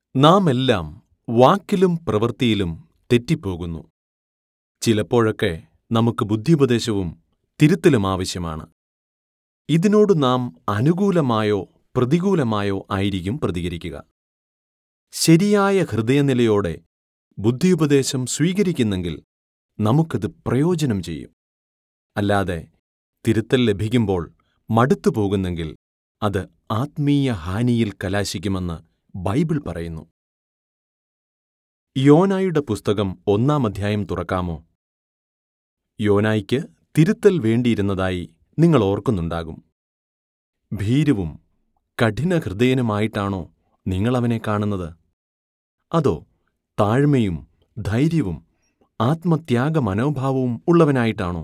നാമെല്ലാം വാക്കിലും പ്രവൃത്തിയിലും തെറ്റിപ്പോകുന്നു ചിലപ്പോഴൊക്കെ നമുക്ക് ബുദ്ധിയുപദേശവും തിരുത്തലും ആവശ്യമാണ് ഇതിനോട് നാം അനുകൂലമായോ പ്രതികൂലമായോ ആയിരിക്കും പ്രതികരിക്കുക ശരിയായ ഹൃദയനിലയോടെ ബുദ്ധിയുപദേശം സ്വീകരിക്കുന്നെങ്കിൽ നമുക്കത് പ്രയോജനം ചെയ്യും അല്ലാതെ തിരുത്തൽ ലഭിക്കുമ്പോൾ മടുത്തുപോകുന്നെങ്കിൽ അത് ആത്മീയ ഹാനിയിൽ കലാശിക്കുമെന്ന് ബൈബിൾ പറയുന്നു യോനായുടെ പുസ്തകം ഒന്നാം അധ്യായം തുറക്കാമോ യോനായ്ക്ക് തിരുത്തൽ വേണ്ടിയിരുന്നതായി നിങ്ങൾ ഓർക്കുന്നുണ്ടാകും ഭീരുവും കഠിനഹൃദയനുമായിട്ടാണോ നിങ്ങളവനെ കാണുന്നത് അതോ താഴ്മയും ധൈര്യവും ആത്മത്യാഗ മനോഭാവവും ഉള്ളവനായിട്ടാണോ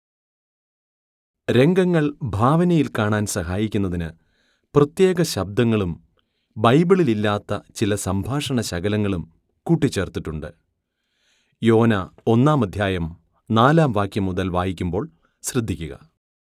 രംഗങ്ങൾ ഭാവനയിൽ കാണാൻ സഹായിക്കുന്നതിന് പ്രത്യേക ശബ്ദങ്ങളും ബൈബിളിലില്ലാത്ത ചില സംഭാഷണ ശകലങ്ങളും കൂട്ടിച്ചേർത്തിട്ടുണ്ട് യോന ഒന്നാം അധ്യായം നാലാം വാക്യം മുതൽ വായിക്കുമ്പോൾ ശ്രദ്ധിക്കുക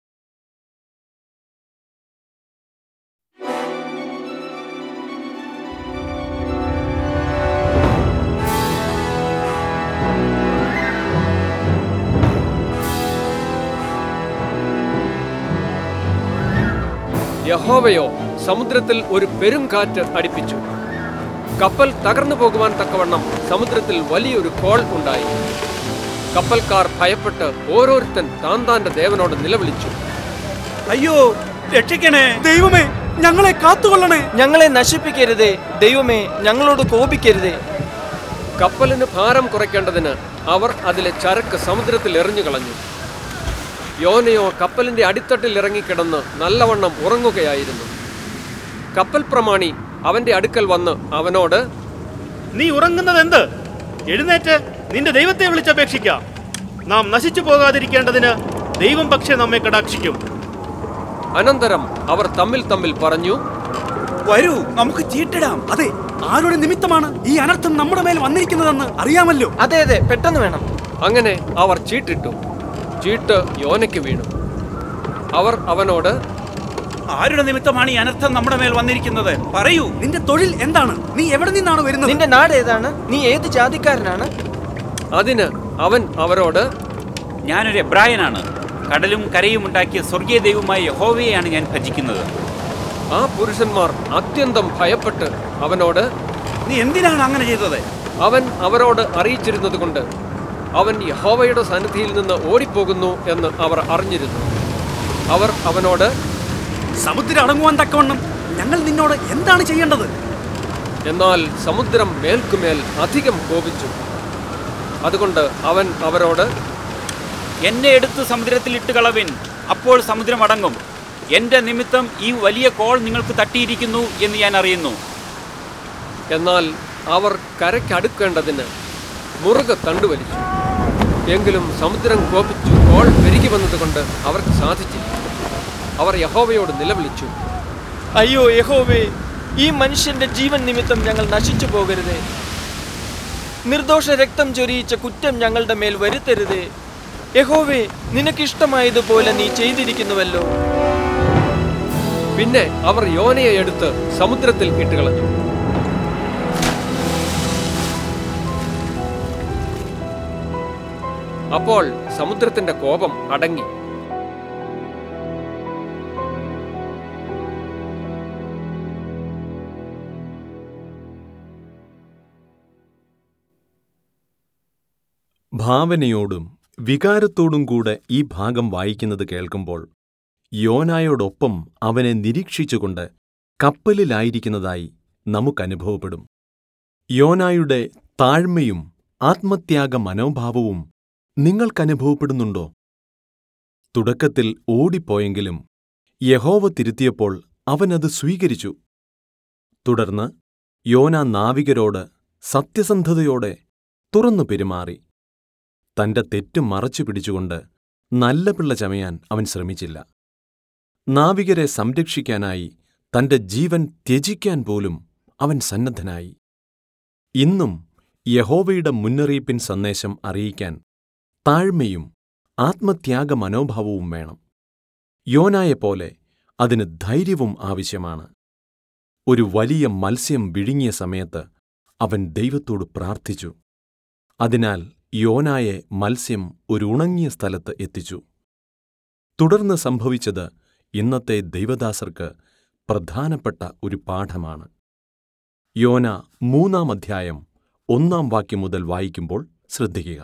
യഹോവയോ സമുദ്രത്തിൽ ഒരു പെരുംകാറ്റ് അടിപ്പിച്ചു കപ്പൽ തകർന്നു പോകുവാൻ തക്കവണ്ണം സമുദ്രത്തിൽ വലിയൊരു കോൾ ഉണ്ടായി കപ്പൽക്കാർ ഭയപ്പെട്ട് ഓരോരുത്തൻ താൻ താന്റെ ദേവനോട് നിലവിളിച്ചു അയ്യോ രക്ഷിക്കണേ ദൈവമേ ഞങ്ങളെ കാത്തുകൊള്ളണേ ഞങ്ങളെ നശിപ്പിക്കരുതേ ദൈവമേ ഞങ്ങളോട് കോപിക്കരുതേ കപ്പലിന് ഭാരം കുറയ്ക്കേണ്ടതിന് അവർ അതിലെ ചരക്ക് സമുദ്രത്തിൽ എറിഞ്ഞു കളഞ്ഞു യോനയോ കപ്പലിന്റെ അടിത്തട്ടിൽ ഇറങ്ങിക്കിടന്ന് നല്ലവണ്ണം ഉറങ്ങുകയായിരുന്നു കപ്പൽ പ്രമാണി അവന്റെ അടുക്കൽ വന്ന് അവനോട് നീ ഉറങ്ങുന്നത് എന്ത് എഴുന്നേറ്റ് നിന്റെ ദൈവത്തെ വിളിച്ചപേക്ഷിക്കാം നാം നശിച്ചു പോകാതിരിക്കേണ്ടതിന് ദൈവം പക്ഷേ നമ്മെ കടാക്ഷിക്കും അനന്തരം അവർ തമ്മിൽ തമ്മിൽ പറഞ്ഞു വരൂ നമുക്ക് ചീട്ടിടാം അതെ ആരുടെ നിമിത്തമാണ് ഈ അനർത്ഥം നമ്മുടെ മേൽ വന്നിരിക്കുന്നതെന്ന് അറിയാമല്ലോ അതെ അതെ പെട്ടെന്ന് വേണം അങ്ങനെ അവർ ചീട്ടിട്ടു ചീട്ട് യോനയ്ക്ക് വീണു അവർ അവനോട് ആരുടെ നിമിത്തമാണ് ഈ അനർത്ഥം നമ്മുടെ മേൽ വന്നിരിക്കുന്നത് പറയൂ നിന്റെ തൊഴിൽ എന്താണ് നീ എവിടെ നിന്നാണ് വരുന്നത് നിന്റെ നാട് ഏതാണ് നീ ഏത് ജാതിക്കാരനാണ് അതിന് അവൻ അവരോട് ഞാനൊരു എബ്രായനാണ് കടലും കരയും ഉണ്ടാക്കിയ സ്വർഗീയ ദൈവമായ യഹോവയെയാണ് ഞാൻ ഭജിക്കുന്നത് ആ പുരുഷന്മാർ അത്യന്തം ഭയപ്പെട്ട് അവനോട് നീ എന്തിനാണ് അങ്ങനെ ചെയ്തത് അവൻ അവരോട് അറിയിച്ചിരുന്നതുകൊണ്ട് അവൻ യഹോവയുടെ സന്നിധിയിൽ നിന്ന് ഓടിപ്പോകുന്നു എന്ന് അവർ അറിഞ്ഞിരുന്നു അവർ അവനോട് സമുദ്രം അടങ്ങുവാൻ തക്കവണ്ണം ഞങ്ങൾ നിന്നോട് എന്താണ് ചെയ്യേണ്ടത് എന്നാൽ സമുദ്രം മേൽക്കുമേൽ അധികം കോപിച്ചു അതുകൊണ്ട് അവൻ അവരോട് എന്നെ എടുത്ത് സമുദ്രത്തിൽ ഇട്ട് കളവിൻ അപ്പോൾ സമുദ്രം അടങ്ങും എന്റെ നിമിത്തം ഈ വലിയ കോൾ നിങ്ങൾക്ക് തട്ടിയിരിക്കുന്നു എന്ന് ഞാൻ അറിയുന്നു എന്നാൽ അവർ കരയ്ക്കടുക്കേണ്ടതിന് മുറുകെ തണ്ടുവലിച്ചു എങ്കിലും സമുദ്രം കോപിച്ചു കോൾ പെരുകി വന്നതുകൊണ്ട് അവർക്ക് സാധിച്ചില്ല അവർ യഹോവയോട് നിലവിളിച്ചു അയ്യോ യഹോവേ ഈ മനുഷ്യന്റെ ജീവൻ നിമിത്തം ഞങ്ങൾ നശിച്ചു പോകരുതേ നിർദോഷ രക്തം ചൊരിയിച്ച കുറ്റം ഞങ്ങളുടെ മേൽ വരുത്തരുതേ യഹോവേ നിനക്കിഷ്ടമായതുപോലെ നീ ചെയ്തിരിക്കുന്നുവല്ലോ പിന്നെ അവർ യോനയെ എടുത്ത് സമുദ്രത്തിൽ ഇട്ടുകളഞ്ഞു അപ്പോൾ സമുദ്രത്തിന്റെ കോപം അടങ്ങി ഭാവനയോടും വികാരത്തോടും കൂടെ ഈ ഭാഗം വായിക്കുന്നത് കേൾക്കുമ്പോൾ യോനായോടൊപ്പം അവനെ നിരീക്ഷിച്ചുകൊണ്ട് കപ്പലിലായിരിക്കുന്നതായി നമുക്കനുഭവപ്പെടും യോനായുടെ താഴ്മയും ആത്മത്യാഗ മനോഭാവവും നിങ്ങൾക്കനുഭവപ്പെടുന്നുണ്ടോ തുടക്കത്തിൽ ഓടിപ്പോയെങ്കിലും യഹോവ തിരുത്തിയപ്പോൾ അവനത് സ്വീകരിച്ചു തുടർന്ന് യോന നാവികരോട് സത്യസന്ധതയോടെ തുറന്നു പെരുമാറി തന്റെ തെറ്റ് മറച്ചു പിടിച്ചുകൊണ്ട് നല്ല പിള്ള ചമയാൻ അവൻ ശ്രമിച്ചില്ല നാവികരെ സംരക്ഷിക്കാനായി തന്റെ ജീവൻ ത്യജിക്കാൻ പോലും അവൻ സന്നദ്ധനായി ഇന്നും യഹോവയുടെ മുന്നറിയിപ്പിൻ സന്ദേശം അറിയിക്കാൻ താഴ്മയും ആത്മത്യാഗ മനോഭാവവും വേണം യോനായെപ്പോലെ അതിന് ധൈര്യവും ആവശ്യമാണ് ഒരു വലിയ മത്സ്യം വിഴുങ്ങിയ സമയത്ത് അവൻ ദൈവത്തോട് പ്രാർത്ഥിച്ചു അതിനാൽ യോനായെ മത്സ്യം ഒരു ഉണങ്ങിയ സ്ഥലത്ത് എത്തിച്ചു തുടർന്ന് സംഭവിച്ചത് ഇന്നത്തെ ദൈവദാസർക്ക് പ്രധാനപ്പെട്ട ഒരു പാഠമാണ് യോന മൂന്നാം അധ്യായം ഒന്നാം വാക്യം മുതൽ വായിക്കുമ്പോൾ ശ്രദ്ധിക്കുക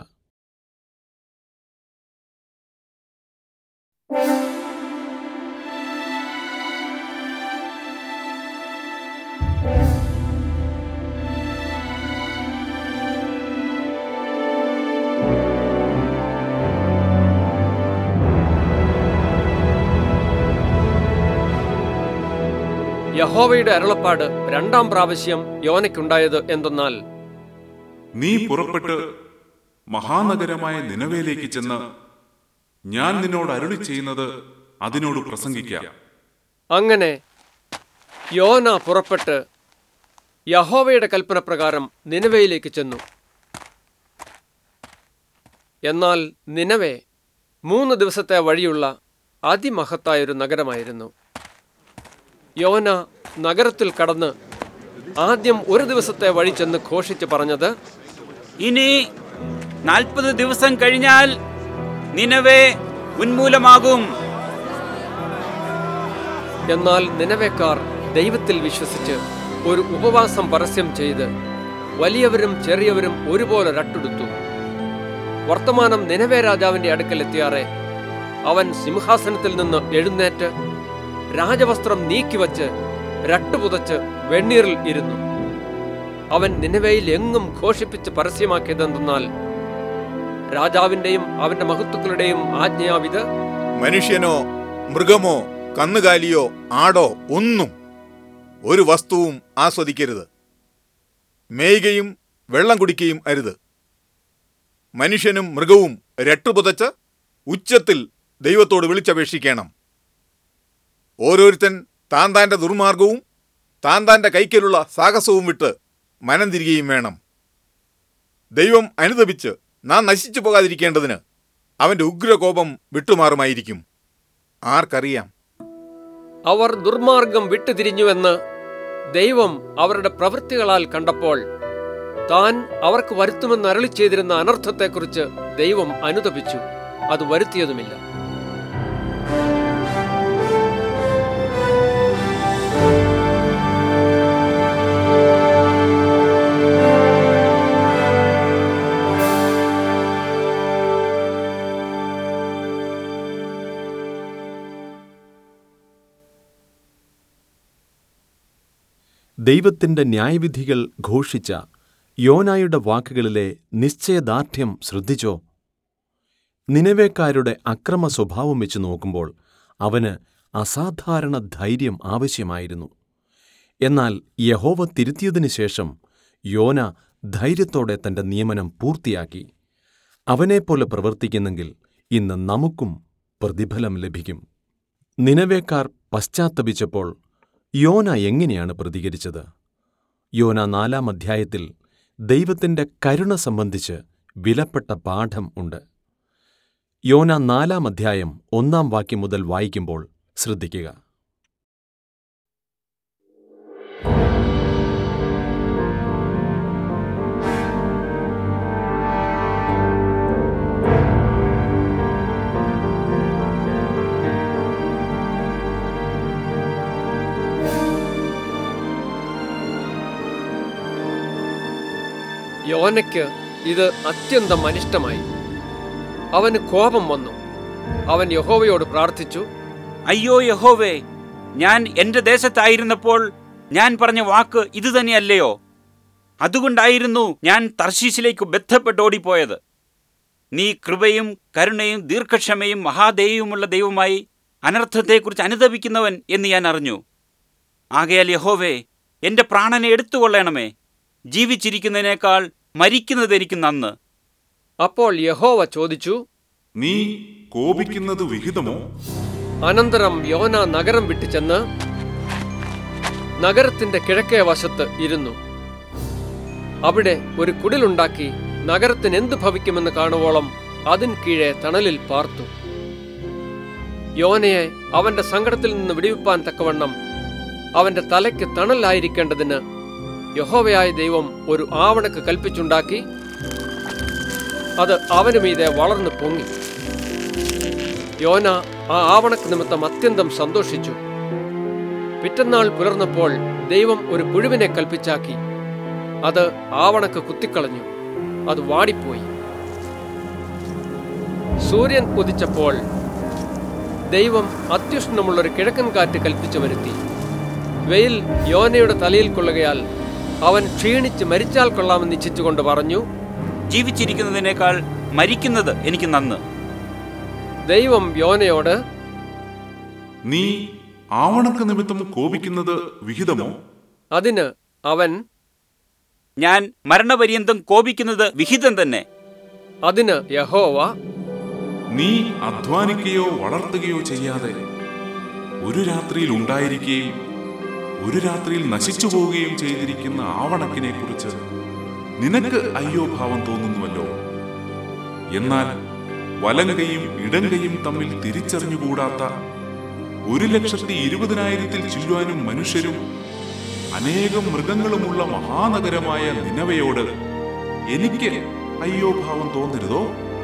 യഹോവയുടെ അരുളപ്പാട് രണ്ടാം പ്രാവശ്യം യോനയ്ക്കുണ്ടായത് എന്തെന്നാൽ നീ പുറപ്പെട്ട് മഹാനഗരമായ നിനവയിലേക്ക് ചെന്ന് ഞാൻ നിന്നോട് അരുളി ചെയ്യുന്നത് അതിനോട് പ്രസംഗിക്കാം അങ്ങനെ യോന പുറപ്പെട്ട് യഹോവയുടെ കൽപ്പന പ്രകാരം നിനവയിലേക്ക് ചെന്നു എന്നാൽ നിനവെ മൂന്ന് ദിവസത്തെ വഴിയുള്ള അതിമഹത്തായൊരു നഗരമായിരുന്നു യോന നഗരത്തിൽ കടന്ന് ആദ്യം ഒരു ദിവസത്തെ വഴി ചെന്ന് ഘോഷിച്ച് പറഞ്ഞത് ഇനി നാൽപ്പത് ദിവസം കഴിഞ്ഞാൽ നിനവേ ഉന്മൂലമാകും എന്നാൽ നിനവേക്കാർ ദൈവത്തിൽ വിശ്വസിച്ച് ഒരു ഉപവാസം പരസ്യം ചെയ്ത് വലിയവരും ചെറിയവരും ഒരുപോലെ രട്ടെടുത്തു വർത്തമാനം നിനവേ രാജാവിന്റെ അടുക്കൽ എത്തിയാറെ അവൻ സിംഹാസനത്തിൽ നിന്ന് എഴുന്നേറ്റ് രാജവസ്ത്രം നീക്കിവച്ച് രട്ടുപുതച്ച് വെണ്ണീറിൽ ഇരുന്നു അവൻ നിനവയിൽ എങ്ങും ഘോഷിപ്പിച്ച് പരസ്യമാക്കിയതെന്തെന്നാൽ രാജാവിന്റെയും അവന്റെ മഹത്തുക്കളുടെയും ആജ്ഞയാവിത് മനുഷ്യനോ മൃഗമോ കന്നുകാലിയോ ആടോ ഒന്നും ഒരു വസ്തുവും ആസ്വദിക്കരുത് മേയുകയും വെള്ളം കുടിക്കുകയും അരുത് മനുഷ്യനും മൃഗവും രട്ടുപുതച്ച് ഉച്ചത്തിൽ ദൈവത്തോട് വിളിച്ചപേക്ഷിക്കണം ഓരോരുത്തൻ താൻ താൻ്റെ ദുർമാർഗവും താൻ താൻ്റെ കൈക്കലുള്ള സാഹസവും വിട്ട് മനം തിരികെയും വേണം ദൈവം അനുദപിച്ച് നാം നശിച്ചു പോകാതിരിക്കേണ്ടതിന് അവൻ്റെ ഉഗ്രകോപം വിട്ടുമാറുമായിരിക്കും ആർക്കറിയാം അവർ ദുർമാർഗം വിട്ടുതിരിഞ്ഞുവെന്ന് ദൈവം അവരുടെ പ്രവൃത്തികളാൽ കണ്ടപ്പോൾ താൻ അവർക്ക് വരുത്തുമെന്ന് അരളി ചെയ്തിരുന്ന അനർത്ഥത്തെക്കുറിച്ച് ദൈവം അനുതപിച്ചു അത് വരുത്തിയതുമില്ല ദൈവത്തിന്റെ ന്യായവിധികൾ ഘോഷിച്ച യോനായുടെ വാക്കുകളിലെ നിശ്ചയദാർഢ്യം ശ്രദ്ധിച്ചോ നിനവേക്കാരുടെ അക്രമ സ്വഭാവം വെച്ച് നോക്കുമ്പോൾ അവന് അസാധാരണ ധൈര്യം ആവശ്യമായിരുന്നു എന്നാൽ യഹോവ തിരുത്തിയതിനു ശേഷം യോന ധൈര്യത്തോടെ തന്റെ നിയമനം പൂർത്തിയാക്കി അവനെപ്പോലെ പ്രവർത്തിക്കുന്നെങ്കിൽ ഇന്ന് നമുക്കും പ്രതിഫലം ലഭിക്കും നിനവേക്കാർ പശ്ചാത്തപിച്ചപ്പോൾ യോന എങ്ങനെയാണ് പ്രതികരിച്ചത് യോന നാലാം അധ്യായത്തിൽ ദൈവത്തിന്റെ കരുണ സംബന്ധിച്ച് വിലപ്പെട്ട പാഠം ഉണ്ട് യോന നാലാം അധ്യായം ഒന്നാം വാക്യം മുതൽ വായിക്കുമ്പോൾ ശ്രദ്ധിക്കുക യോനയ്ക്ക് ഇത് അത്യന്തം അനിഷ്ടമായി അവന് കോപം വന്നു അവൻ യഹോവയോട് പ്രാർത്ഥിച്ചു അയ്യോ യഹോവേ ഞാൻ എന്റെ ദേശത്തായിരുന്നപ്പോൾ ഞാൻ പറഞ്ഞ വാക്ക് ഇതുതന്നെയല്ലയോ അതുകൊണ്ടായിരുന്നു ഞാൻ തർശീശിലേക്ക് ബന്ധപ്പെട്ട് ഓടിപ്പോയത് നീ കൃപയും കരുണയും ദീർഘക്ഷമയും മഹാദേയവുമുള്ള ദൈവമായി അനർത്ഥത്തെക്കുറിച്ച് അനുതപിക്കുന്നവൻ എന്ന് ഞാൻ അറിഞ്ഞു ആകയാൽ യഹോവേ എന്റെ പ്രാണനെ എടുത്തുകൊള്ളണമേ ജീവിച്ചിരിക്കുന്നതിനേക്കാൾ മരിക്കുന്നത് എനിക്ക് നന്ന് അപ്പോൾ യഹോവ ചോദിച്ചു നീ കോപിക്കുന്നത് വിഹിതമോ അനന്തരം യോന നഗരം വിട്ടു ചെന്ന് നഗരത്തിന്റെ കിഴക്കേ വശത്ത് ഇരുന്നു അവിടെ ഒരു കുടിലുണ്ടാക്കി നഗരത്തിന് എന്ത് ഭവിക്കുമെന്ന് കാണുവോളം അതിൻ കീഴെ തണലിൽ പാർത്തു യോനയെ അവന്റെ സങ്കടത്തിൽ നിന്ന് വിടുവിപ്പാൻ തക്കവണ്ണം അവന്റെ തലയ്ക്ക് തണലായിരിക്കേണ്ടതിന് യഹോവയായ ദൈവം ഒരു ആവണക്ക് കൽപ്പിച്ചുണ്ടാക്കി അത് അവന് മീതെ വളർന്നു പൊങ്ങി യോന ആ ആവണക്ക് നിമിത്തം അത്യന്തം സന്തോഷിച്ചു പിറ്റന്നാൾ പുലർന്നപ്പോൾ ദൈവം ഒരു പുഴുവിനെ കൽപ്പിച്ചാക്കി അത് ആവണക്ക് കുത്തിക്കളഞ്ഞു അത് വാടിപ്പോയി സൂര്യൻ ഉദിച്ചപ്പോൾ ദൈവം അത്യുഷ്ണമുള്ളൊരു കിഴക്കൻ കാറ്റ് കൽപ്പിച്ചു വരുത്തി വെയിൽ യോനയുടെ തലയിൽ കൊള്ളുകയാൽ അവൻ ക്ഷീണിച്ച് മരിച്ചാൽ കൊള്ളാമെന്ന് ഇച്ഛിച്ചുകൊണ്ട് പറഞ്ഞു ജീവിച്ചിരിക്കുന്നതിനേക്കാൾ മരിക്കുന്നത് എനിക്ക് നന്ന് ദൈവം യോനയോട് നീ ആവണക്ക് നിമിത്തം കോപിക്കുന്നത് വിഹിതമോ അതിന് അവൻ ഞാൻ മരണപര്യന്തം കോപിക്കുന്നത് വിഹിതം തന്നെ അതിന് യഹോവ നീ അധ്വാനിക്കുകയോ വളർത്തുകയോ ചെയ്യാതെ ഒരു രാത്രിയിൽ ഉണ്ടായിരിക്കുകയും ഒരു രാത്രിയിൽ നശിച്ചു പോവുകയും ചെയ്തിരിക്കുന്ന ആവണക്കിനെ കുറിച്ച് നിനക്ക് അയ്യോ ഭാവം തോന്നുന്നുവല്ലോ എന്നാൽ വലങ്കയും ഇടങ്കയും തമ്മിൽ തിരിച്ചറിഞ്ഞുകൂടാത്ത ഒരു ലക്ഷത്തി ഇരുപതിനായിരത്തിൽ ചില്ലുവാനും മനുഷ്യരും അനേകം മൃഗങ്ങളുമുള്ള മഹാനഗരമായ നിനവയോട് എനിക്ക് അയ്യോ ഭാവം തോന്നരുതോ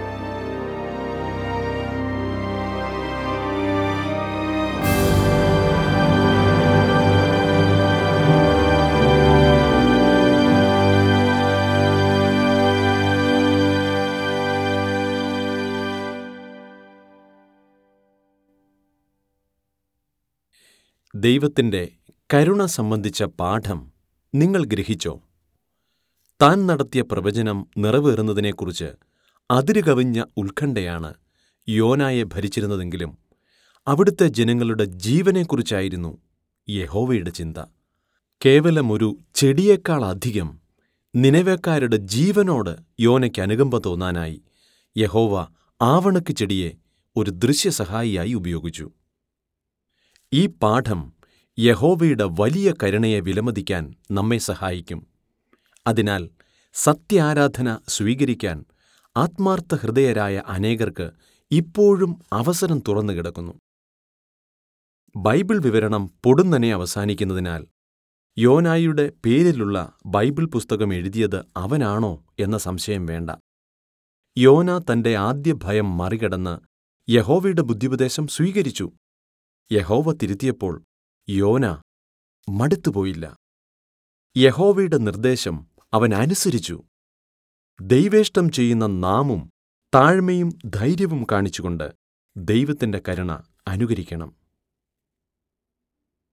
ദൈവത്തിൻ്റെ കരുണ സംബന്ധിച്ച പാഠം നിങ്ങൾ ഗ്രഹിച്ചോ താൻ നടത്തിയ പ്രവചനം നിറവേറുന്നതിനെക്കുറിച്ച് അതിരുകവിഞ്ഞ ഉത്കണ്ഠയാണ് യോനായെ ഭരിച്ചിരുന്നതെങ്കിലും അവിടുത്തെ ജനങ്ങളുടെ ജീവനെക്കുറിച്ചായിരുന്നു യഹോവയുടെ ചിന്ത കേവലമൊരു ചെടിയേക്കാളധികം നിലവേക്കാരുടെ ജീവനോട് യോനയ്ക്ക് അനുകമ്പ തോന്നാനായി യഹോവ ആവണക്ക് ചെടിയെ ഒരു ദൃശ്യസഹായിയായി ഉപയോഗിച്ചു ഈ പാഠം യഹോവയുടെ വലിയ കരുണയെ വിലമതിക്കാൻ നമ്മെ സഹായിക്കും അതിനാൽ സത്യാരാധന സ്വീകരിക്കാൻ ആത്മാർത്ഥ ഹൃദയരായ അനേകർക്ക് ഇപ്പോഴും അവസരം തുറന്നു കിടക്കുന്നു ബൈബിൾ വിവരണം പൊടുന്നനെ അവസാനിക്കുന്നതിനാൽ യോനായുടെ പേരിലുള്ള ബൈബിൾ പുസ്തകം എഴുതിയത് അവനാണോ എന്ന സംശയം വേണ്ട യോന തന്റെ ആദ്യ ഭയം മറികടന്ന് യഹോവയുടെ ബുദ്ധിപദേശം സ്വീകരിച്ചു യഹോവ തിരുത്തിയപ്പോൾ യോന മടുത്തുപോയില്ല യഹോവയുടെ നിർദ്ദേശം അവൻ അനുസരിച്ചു ദൈവേഷ്ടം ചെയ്യുന്ന നാമും താഴ്മയും ധൈര്യവും കാണിച്ചുകൊണ്ട് ദൈവത്തിന്റെ കരുണ അനുകരിക്കണം